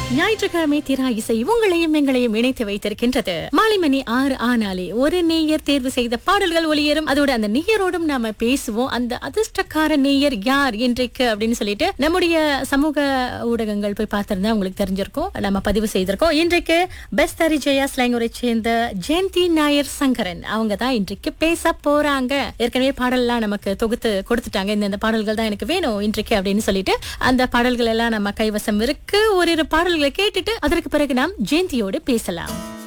ஞாயிற்றுக்கிழமை திரா இசை உங்களையும் எங்களையும் இணைத்து வைத்திருக்கின்றது மாலை மணி ஆறு ஆனாலே ஒரு நேயர் தேர்வு செய்த பாடல்கள் ஒளியேறும் அதோட அந்த நேயரோடும் நாம பேசுவோம் அந்த அதிர்ஷ்டக்கார நேயர் யார் இன்றைக்கு அப்படின்னு சொல்லிட்டு நம்முடைய சமூக ஊடகங்கள் போய் பார்த்திருந்தா உங்களுக்கு தெரிஞ்சிருக்கும் நம்ம பதிவு செய்திருக்கோம் இன்றைக்கு பெஸ்ட் ஹரி ஜெயா ஸ்லாங்கூரை சேர்ந்த ஜெயந்தி நாயர் சங்கரன் அவங்க தான் இன்றைக்கு பேச போறாங்க ஏற்கனவே பாடல்லாம் நமக்கு தொகுத்து கொடுத்துட்டாங்க இந்த இந்த பாடல்கள் தான் எனக்கு வேணும் இன்றைக்கு அப்படின்னு சொல்லிட்டு அந்த பாடல்கள் எல்லாம் நம்ம கைவசம் இருக்கு ஓரிரு பாடல்களை கேட்டுட்டு அதற்கு பிறகு நாம் ஜெயந்தியோடு பேசலாம்